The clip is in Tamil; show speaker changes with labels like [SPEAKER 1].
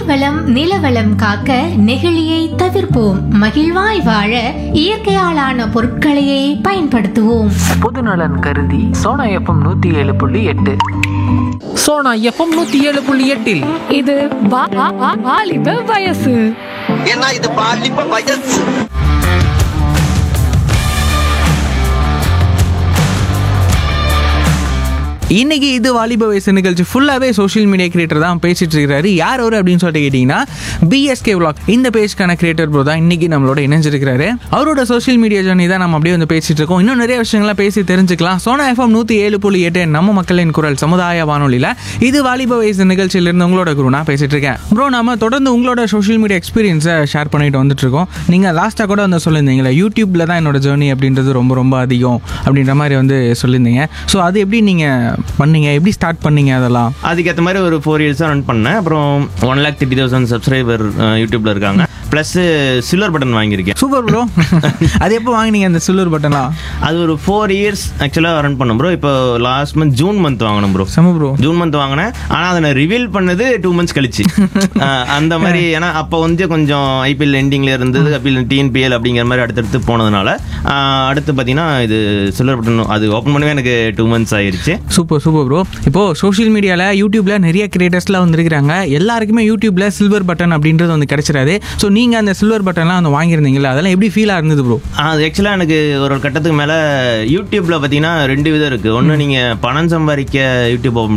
[SPEAKER 1] நீர்வளம் நிலவளம் காக்க நெகிழியை தவிர்ப்போம் மகிழ்வாய் வாழ இயற்கையாலான பொருட்களையே பயன்படுத்துவோம்
[SPEAKER 2] பொதுநலன் கருதி சோனா எஃப்எம் நூத்தி ஏழு புள்ளி எட்டு சோனா எஃப்எம் நூத்தி ஏழு புள்ளி எட்டில்
[SPEAKER 3] இது வா- வா- வா- வாலிப வயசு
[SPEAKER 4] ஏன்னா இது பாலிப்ப வயசு
[SPEAKER 5] இன்னைக்கு இது வாலிப வயசு நிகழ்ச்சி ஃபுல்லாகவே சோஷியல் மீடியா கிரியேட்டர் தான் பேசிட்டு இருக்காரு யார் அவர் அப்படின்னு சொல்லிட்டு கேட்டிங்கன்னா பிஎஸ்கே vlog இந்த பேஜ்க்கான கிரியேட்டர் ப்ரோ தான் இன்னைக்கு நம்மளோட இணைஞ்சிருக்கிறாரு அவரோட சோஷியல் மீடியா ஜர்னி தான் நம்ம அப்படியே வந்து பேசிட்டு இருக்கோம் இன்னும் நிறைய விஷயங்கள்லாம் பேசி தெரிஞ்சுக்கலாம் சோனா எஃப்எம் நூற்றி ஏழு புள்ளி எட்டு நம்ம மக்களின் குரல் சமுதாய வானொலியில் இது வாலிப வயசு நிகழ்ச்சியிலிருந்து உங்களோட குரு நான் பேசிட்டு இருக்கேன் ப்ரோ நம்ம தொடர்ந்து உங்களோட சோஷியல் மீடியா எக்ஸ்பீரியன்ஸை ஷேர் பண்ணிட்டு வந்துட்டு இருக்கோம் நீங்கள் லாஸ்ட்டாக கூட வந்து சொல்லியிருந்தீங்களே யூடியூப்ல தான் என்னோட ஜேர்னி அப்படின்றது ரொம்ப ரொம்ப அதிகம் அப்படின்ற மாதிரி வந்து சொல்லியிருந்தீங்க ஸோ அது எப்படி நீங்கள் பண்ணீங்க எப்படி ஸ்டார்ட் பண்ணீங்க அதெல்லாம்
[SPEAKER 6] அதுக்கேற்ற மாதிரி ஒரு ஃபோர் இயர்ஸாக ரன் பண்ணேன் அப்புறம் one lakh thirty thousand subscriber யூடியூப்ல இருக்காங்க ப்ளஸ் சில்வர் பட்டன் வாங்கியிருக்கேன்
[SPEAKER 5] சூப்பர் ப்ரோ அது எப்போ வாங்குனீங்க அந்த சில்வர் பட்டன்லாம்
[SPEAKER 6] அது ஒரு ஃபோர் இயர்ஸ் ஆக்சுவலாக ரன் பண்ணோம் ப்ரோ இப்போ லாஸ்ட் மந்த் ஜூன் மந்த் வாங்கினோம் ப்ரோ
[SPEAKER 5] செம ப்ரோ
[SPEAKER 6] ஜூன் மந்த் வாங்கினேன் ஆனால் அதை நான் ரிவீல் பண்ணது டூ மந்த்ஸ் கழிச்சு அஹ் அந்த மாதிரி ஏன்னா அப்போ வந்து கொஞ்சம் ஐபிஎல் எண்டிங்ல இருந்தது ஐபிஎல் டிஎன்பிஎல் அப்படிங்கிற மாதிரி அடுத்தடுத்து போனதுனால அஹ் அடுத்து பார்த்தீங்கன்னா இது சில்வர் பட்டன் அது ஓப்பன் பண்ணவே எனக்கு டூ மந்த்ஸ் ஆயிருச்சு
[SPEAKER 5] சூப்பர் சூப்பர் ப்ரோ இப்போ சோஷியல் மீடியாவில் யூடியூப்ல நிறைய கிரியேட்டர்ஸ்லாம் வந்துருக்காங்க எல்லாருக்குமே யூடியூப்ல சில்வர் பட்டன் அப்படின்றது வந்து கிடைச்சிடாது ஸோ நீங்கள் அந்த சில்வர் பட்டன்லாம் வந்து வாங்கியிருந்தீங்களா அதெல்லாம் எப்படி ஃபீலாக இருந்தது ப்ரோ
[SPEAKER 6] அது ஆக்சுவலாக எனக்கு ஒரு கட்டத்துக்கு மேலே யூடியூப்ல பார்த்தீங்கன்னா ரெண்டு விதம் இருக்குது ஒன்று நீங்கள் பணம் சம்பாதிக்க யூடியூப் ஓப்பன்